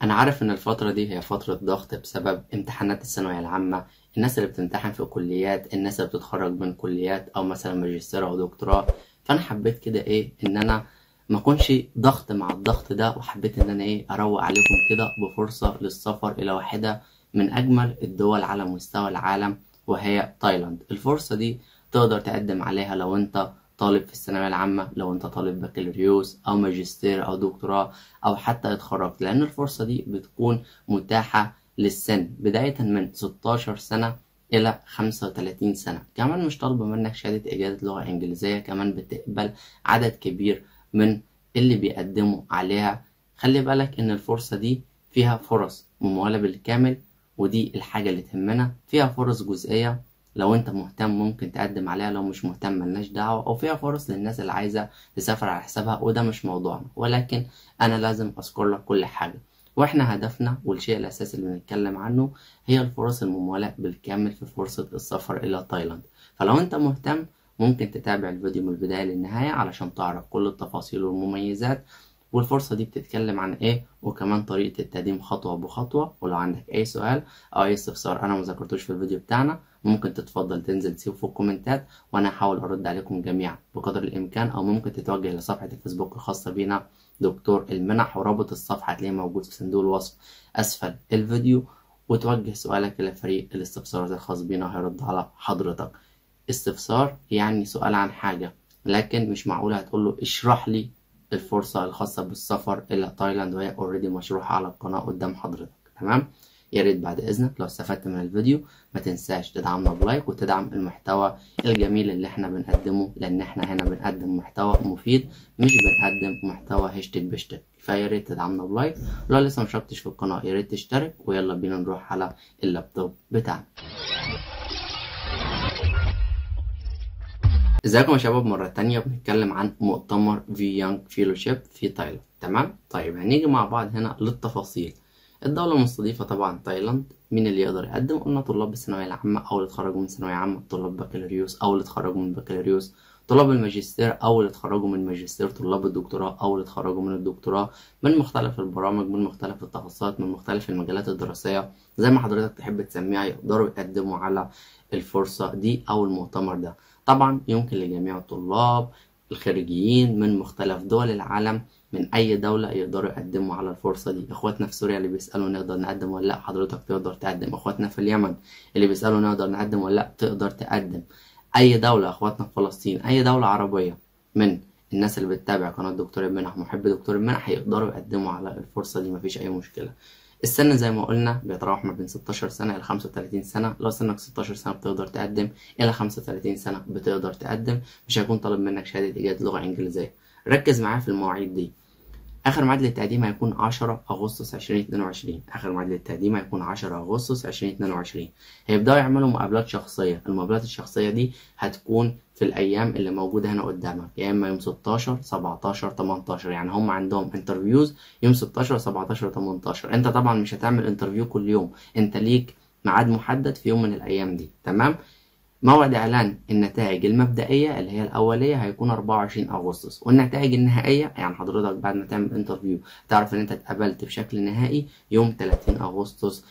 أنا عارف إن الفترة دي هي فترة ضغط بسبب امتحانات الثانوية العامة الناس اللي بتمتحن في كليات الناس اللي بتتخرج من كليات أو مثلا ماجستير أو دكتوراه فأنا حبيت كده إيه إن أنا ما اكونش ضغط مع الضغط ده وحبيت ان انا ايه اروق عليكم كده بفرصة للسفر الى واحدة من اجمل الدول على مستوى العالم وهي تايلاند الفرصة دي تقدر تقدم عليها لو انت طالب في الثانوية العامة لو انت طالب بكالوريوس او ماجستير او دكتوراه او حتى اتخرجت لان الفرصة دي بتكون متاحة للسن بداية من 16 سنة إلى 35 سنة كمان مش طالبة منك شهادة إجازة لغة إنجليزية كمان بتقبل عدد كبير من اللي بيقدموا عليها خلي بالك إن الفرصة دي فيها فرص ممولة بالكامل ودي الحاجة اللي تهمنا فيها فرص جزئية لو انت مهتم ممكن تقدم عليها لو مش مهتم ملناش دعوة او فيها فرص للناس اللي عايزة تسافر على حسابها وده مش موضوعنا ولكن انا لازم اذكر لك كل حاجة واحنا هدفنا والشيء الاساسي اللي بنتكلم عنه هي الفرص الممولة بالكامل في فرصة السفر الى تايلاند فلو انت مهتم ممكن تتابع الفيديو من البداية للنهاية علشان تعرف كل التفاصيل والمميزات والفرصة دي بتتكلم عن ايه وكمان طريقة التقديم خطوة بخطوة ولو عندك اي سؤال او اي استفسار انا مذكرتوش في الفيديو بتاعنا ممكن تتفضل تنزل تسيبه في الكومنتات وانا هحاول ارد عليكم جميعا بقدر الامكان او ممكن تتوجه لصفحة الفيسبوك الخاصة بينا دكتور المنح ورابط الصفحة هتلاقيه موجود في صندوق الوصف اسفل الفيديو وتوجه سؤالك الى فريق الاستفسارات الخاص بينا وهيرد على حضرتك استفسار يعني سؤال عن حاجة لكن مش معقول هتقول له اشرح لي الفرصة الخاصة بالسفر إلى تايلاند وهي اوريدي مشروحة على القناة قدام حضرتك تمام يا ريت بعد إذنك لو استفدت من الفيديو ما تنساش تدعمنا بلايك وتدعم المحتوى الجميل اللي احنا بنقدمه لأن احنا هنا بنقدم محتوى مفيد مش بنقدم محتوى هشتك بشتك فيا ريت تدعمنا بلايك لو لسه مشاركتش في القناة يا ريت تشترك ويلا بينا نروح على اللابتوب بتاعنا ازيكم يا شباب مرة تانية بنتكلم عن مؤتمر في يانج فيلوشيب في تايلاند تمام طيب هنيجي مع بعض هنا للتفاصيل الدولة المستضيفة طبعا تايلاند مين اللي يقدر يقدم قلنا طلاب الثانوية العامة أو اللي اتخرجوا من ثانوية عامة طلاب بكالوريوس أو اللي اتخرجوا من بكالوريوس طلاب الماجستير أو اللي اتخرجوا من ماجستير طلاب الدكتوراه أو اللي اتخرجوا من الدكتوراه من مختلف البرامج من مختلف التخصصات من مختلف المجالات الدراسية زي ما حضرتك تحب تسميها يقدروا يقدموا على الفرصة دي أو المؤتمر ده طبعا يمكن لجميع الطلاب الخارجيين من مختلف دول العالم من اي دولة يقدروا يقدموا على الفرصة دي اخواتنا في سوريا اللي بيسألوا نقدر نقدم ولا لا حضرتك تقدر تقدم اخواتنا في اليمن اللي بيسألوا نقدر نقدم ولا لا تقدر تقدم اي دولة اخواتنا في فلسطين اي دولة عربية من الناس اللي بتتابع قناة دكتور المنح محب دكتور المنح هيقدروا يقدموا على الفرصة دي مفيش اي مشكلة السن زي ما قلنا بيتراوح ما بين 16 سنة إلى 35 سنة لو سنك 16 سنة بتقدر تقدم إلى 35 سنة بتقدر تقدم مش هيكون طالب منك شهادة إجازة لغة إنجليزية ركز معايا في المواعيد دي آخر ميعاد للتقديم هيكون 10 أغسطس 2022 آخر ميعاد للتقديم هيكون 10 أغسطس 2022 هيبدأوا يعملوا مقابلات شخصية المقابلات الشخصية دي هتكون في الأيام اللي موجودة هنا قدامك يا إما يوم 16 17 18 يعني هم عندهم انترفيوز يوم 16 17 18 أنت طبعا مش هتعمل انترفيو كل يوم أنت ليك ميعاد محدد في يوم من الأيام دي تمام موعد إعلان النتائج المبدئية اللي هي الأولية هيكون 24 أغسطس والنتائج النهائية يعني حضرتك بعد ما تعمل انترفيو تعرف إن أنت اتقبلت بشكل نهائي يوم 30 أغسطس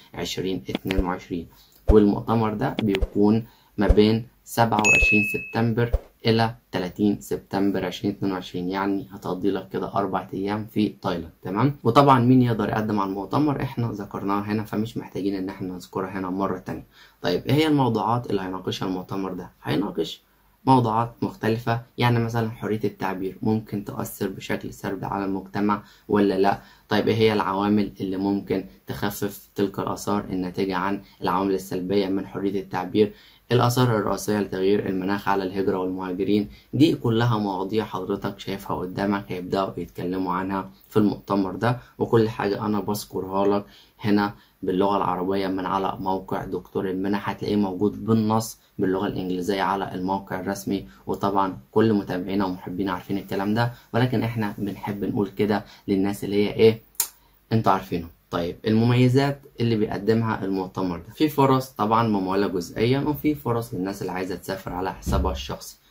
2022 والمؤتمر ده بيكون ما بين 27 سبتمبر إلى 30 سبتمبر 2022 يعني هتقضي لك كده أربع أيام في تايلاند تمام وطبعا مين يقدر يقدم على المؤتمر إحنا ذكرناها هنا فمش محتاجين إن إحنا نذكرها هنا مرة تانية طيب إيه هي الموضوعات اللي هيناقشها المؤتمر ده؟ هيناقش موضوعات مختلفة يعني مثلا حرية التعبير ممكن تؤثر بشكل سلبي على المجتمع ولا لا طيب ايه هي العوامل اللي ممكن تخفف تلك الآثار الناتجة عن العوامل السلبية من حرية التعبير الآثار الرئيسية لتغيير المناخ على الهجرة والمهاجرين دي كلها مواضيع حضرتك شايفها قدامك هيبدأوا يتكلموا عنها في المؤتمر ده وكل حاجة أنا بذكرها لك هنا باللغة العربية من على موقع دكتور المنح هتلاقيه موجود بالنص باللغة الإنجليزية على الموقع الرسمي وطبعا كل متابعينا ومحبينا عارفين الكلام ده ولكن احنا بنحب نقول كده للناس اللي هي ايه انتوا عارفينه طيب المميزات اللي بيقدمها المؤتمر ده في فرص طبعا ممولة جزئيا وفي فرص للناس اللي عايزة تسافر على حسابها الشخصي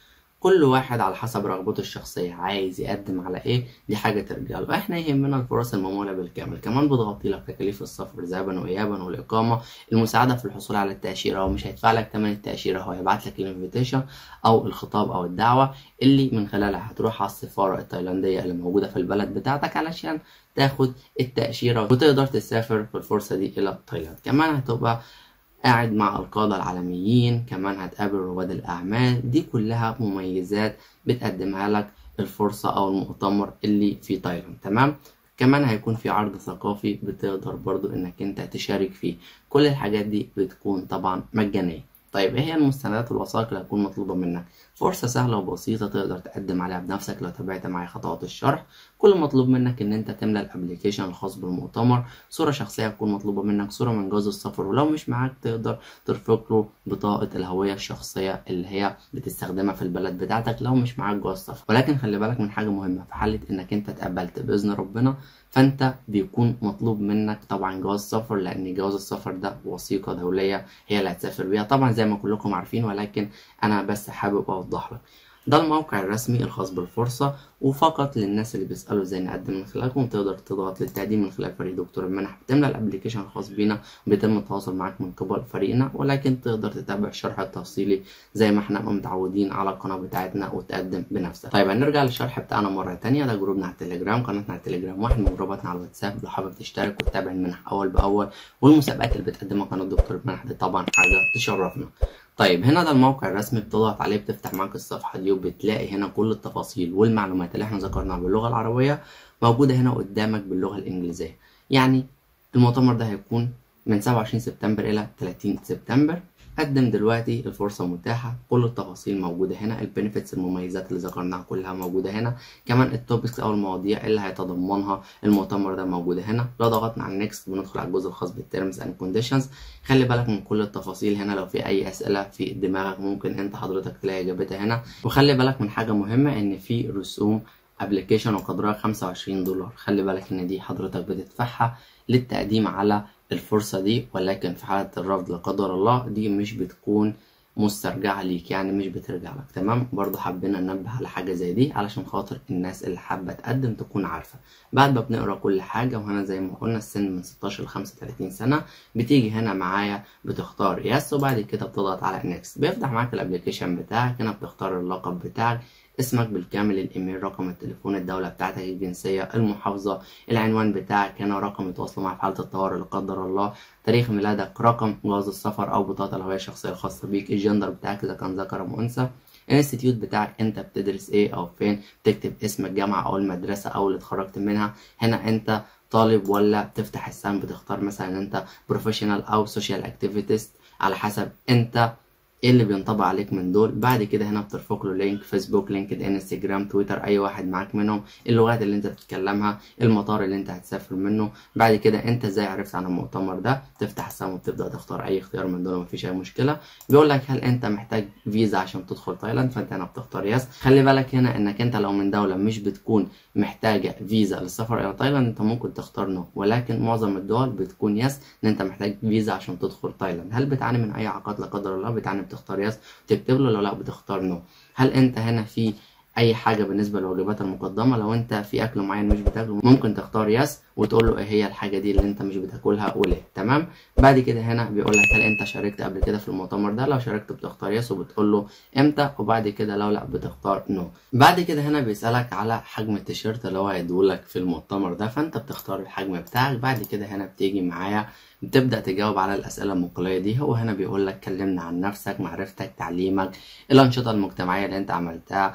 كل واحد على حسب رغبته الشخصية عايز يقدم على ايه دي حاجة ترجع له احنا يهمنا الفرص الممولة بالكامل كمان بتغطي لك تكاليف السفر ذهابا وإيابا والإقامة المساعدة في الحصول على التأشيرة ومش هيدفع لك تمن التأشيرة هو هيبعت لك الانفيتيشن أو الخطاب أو الدعوة اللي من خلالها هتروح على السفارة التايلاندية اللي موجودة في البلد بتاعتك علشان تاخد التأشيرة وتقدر تسافر في الفرصة دي إلى تايلاند كمان هتبقى قاعد مع القادة العالميين كمان هتقابل رواد الأعمال دي كلها مميزات بتقدمها لك الفرصة أو المؤتمر اللي في تايلاند تمام كمان هيكون في عرض ثقافي بتقدر برضو انك انت تشارك فيه كل الحاجات دي بتكون طبعا مجانية طيب ايه هي المستندات والوثائق اللي هتكون مطلوبة منك فرصة سهلة وبسيطة تقدر تقدم عليها بنفسك لو تابعت معايا خطوات الشرح كل مطلوب منك ان انت تملى الابليكيشن الخاص بالمؤتمر صورة شخصية هتكون مطلوبة منك صورة من جواز السفر ولو مش معاك تقدر ترفق له بطاقة الهوية الشخصية اللي هي بتستخدمها في البلد بتاعتك لو مش معاك جواز سفر ولكن خلي بالك من حاجة مهمة في حالة انك انت اتقبلت بإذن ربنا فانت بيكون مطلوب منك طبعا جواز سفر لان جواز السفر ده وثيقة دولية هي اللي هتسافر بيها طبعا زي ما كلكم عارفين ولكن انا بس حابب اوضح لك ده الموقع الرسمي الخاص بالفرصة وفقط للناس اللي بيسألوا ازاي نقدم من خلالكم تقدر تضغط للتقديم من خلال فريق دكتور المنح بتملى الابليكيشن الخاص بينا بيتم التواصل معاك من قبل فريقنا ولكن تقدر تتابع الشرح التفصيلي زي ما احنا متعودين على القناة بتاعتنا وتقدم بنفسك طيب هنرجع للشرح بتاعنا مرة تانية ده جروبنا على التليجرام قناتنا على التليجرام واحد من جروباتنا على الواتساب لو حابب تشترك وتتابع المنح أول بأول والمسابقات اللي بتقدمها قناة دكتور المنح دي طبعا حاجة تشرفنا طيب هنا ده الموقع الرسمي بتضغط عليه بتفتح معاك الصفحة دي وبتلاقي هنا كل التفاصيل والمعلومات اللي احنا ذكرناها باللغة العربية موجودة هنا قدامك باللغة الإنجليزية يعني المؤتمر ده هيكون من 27 سبتمبر إلى 30 سبتمبر قدم دلوقتي الفرصة متاحة كل التفاصيل موجودة هنا البنفيتس المميزات اللي ذكرناها كلها موجودة هنا كمان التوبكس أو المواضيع اللي هيتضمنها المؤتمر ده موجودة هنا لو ضغطنا على نيكست بندخل على الجزء الخاص بالتيرمز اند كونديشنز خلي بالك من كل التفاصيل هنا لو في أي أسئلة في دماغك ممكن أنت حضرتك تلاقي إجابتها هنا وخلي بالك من حاجة مهمة إن في رسوم ابلكيشن وقدرها 25 دولار خلي بالك ان دي حضرتك بتدفعها للتقديم على الفرصة دي ولكن في حالة الرفض لا قدر الله دي مش بتكون مسترجعة ليك يعني مش بترجع لك تمام برضه حبينا ننبه على حاجة زي دي علشان خاطر الناس اللي حابة تقدم تكون عارفة بعد ما بنقرا كل حاجة وهنا زي ما قلنا السن من 16 ل 35 سنة بتيجي هنا معايا بتختار يس وبعد كده بتضغط على نيكست بيفتح معاك الابلكيشن بتاعك هنا بتختار اللقب بتاعك اسمك بالكامل الايميل رقم التليفون الدولة بتاعتك الجنسية المحافظة العنوان بتاعك هنا رقم يتواصلوا معاك في حالة الطوارئ لا قدر الله تاريخ ميلادك رقم جواز السفر او بطاقة الهوية الشخصية الخاصة بيك الجندر بتاعك اذا كان ذكر او انثى الانستيتيوت بتاعك انت بتدرس ايه او فين تكتب اسم الجامعة او المدرسة او اللي اتخرجت منها هنا انت طالب ولا بتفتح السهم بتختار مثلا انت بروفيشنال او سوشيال اكتيفيتيست على حسب انت ايه اللي بينطبق عليك من دول بعد كده هنا بترفق له لينك فيسبوك لينكد ان انستجرام تويتر اي واحد معاك منهم اللغات اللي انت بتتكلمها المطار اللي انت هتسافر منه بعد كده انت ازاي عرفت عن المؤتمر ده تفتح السهم وتبدا تختار اي اختيار من دول مفيش اي مشكله بيقول لك هل انت محتاج فيزا عشان تدخل تايلاند فانت هنا بتختار يس خلي بالك هنا انك انت لو من دوله مش بتكون محتاجه فيزا للسفر الى تايلاند انت ممكن تختار نو ولكن معظم الدول بتكون يس ان انت محتاج فيزا عشان تدخل تايلاند هل بتعاني من اي عقد لا قدر الله بتعاني بتختار يس تكتب له لو لا بتختار نو هل انت هنا في اي حاجه بالنسبه للوجبات المقدمه لو انت في اكل معين مش بتاكله ممكن تختار يس وتقول له ايه هي الحاجه دي اللي انت مش بتاكلها وليه تمام بعد كده هنا بيقول لك هل انت شاركت قبل كده في المؤتمر ده لو شاركت بتختار يس وبتقول له امتى وبعد كده لو لا بتختار نو بعد كده هنا بيسالك على حجم التيشيرت اللي هو هيديهولك في المؤتمر ده فانت بتختار الحجم بتاعك بعد كده هنا بتيجي معايا بتبدأ تجاوب على الأسئلة المقالية دي هو هنا بيقول لك كلمنا عن نفسك معرفتك تعليمك الأنشطة المجتمعية اللي أنت عملتها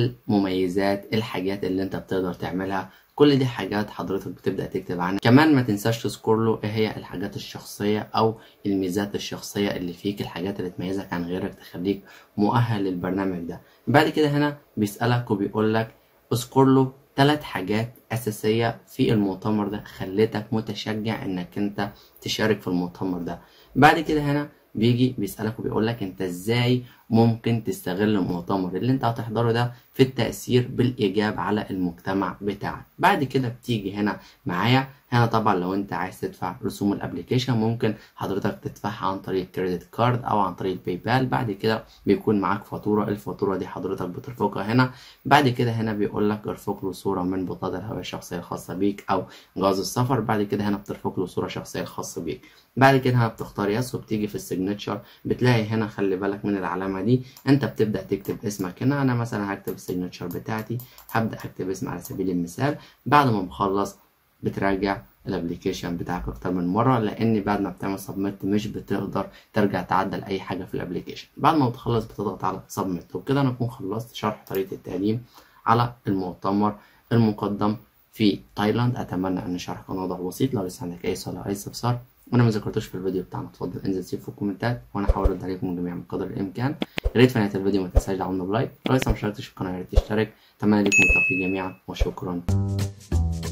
المميزات الحاجات اللي أنت بتقدر تعملها كل دي حاجات حضرتك بتبدأ تكتب عنها كمان ما تنساش تذكر له ايه هي الحاجات الشخصية او الميزات الشخصية اللي فيك الحاجات اللي تميزك عن غيرك تخليك مؤهل للبرنامج ده بعد كده هنا بيسألك وبيقول لك اذكر له ثلاث حاجات أساسية في المؤتمر ده خلتك متشجع إنك أنت تشارك في المؤتمر ده بعد كده هنا بيجي بيسألك وبيقول لك أنت إزاي ممكن تستغل المؤتمر اللي انت هتحضره ده في التأثير بالإيجاب على المجتمع بتاعك بعد كده بتيجي هنا معايا هنا طبعا لو انت عايز تدفع رسوم الابليكيشن ممكن حضرتك تدفعها عن طريق كريدت كارد او عن طريق باي بال بعد كده بيكون معاك فاتوره الفاتوره دي حضرتك بترفقها هنا بعد كده هنا بيقول لك ارفق له صوره من بطاقه الهويه الشخصيه الخاصه بيك او جواز السفر بعد كده هنا بترفق له صوره شخصيه خاصه بيك بعد كده هنا بتختار يس وبتيجي في السيجنتشر بتلاقي هنا خلي بالك من العلامه دي انت بتبدا تكتب اسمك هنا انا مثلا هكتب السيجنتشر بتاعتي هبدا اكتب اسمي على سبيل المثال بعد ما بخلص بتراجع الابليكيشن بتاعك اكتر من مره لان بعد ما بتعمل سبميت مش بتقدر ترجع تعدل اي حاجه في الابليكيشن بعد ما بتخلص بتضغط على سبميت وبكده انا اكون خلصت شرح طريقه التقديم على المؤتمر المقدم في تايلاند اتمنى ان الشرح كان واضح وبسيط لو لسه عندك اي سؤال او اي استفسار وانا ما ذكرتوش في الفيديو بتاعنا اتفضل انزل سيب في الكومنتات وانا هحاول ارد عليكم جميعا بقدر الامكان يا ريت في نهايه الفيديو ما تنساش دعمنا بلايك لو لسه ما اشتركتش في القناه يا ريت تشترك اتمنى لكم التوفيق جميعا وشكرا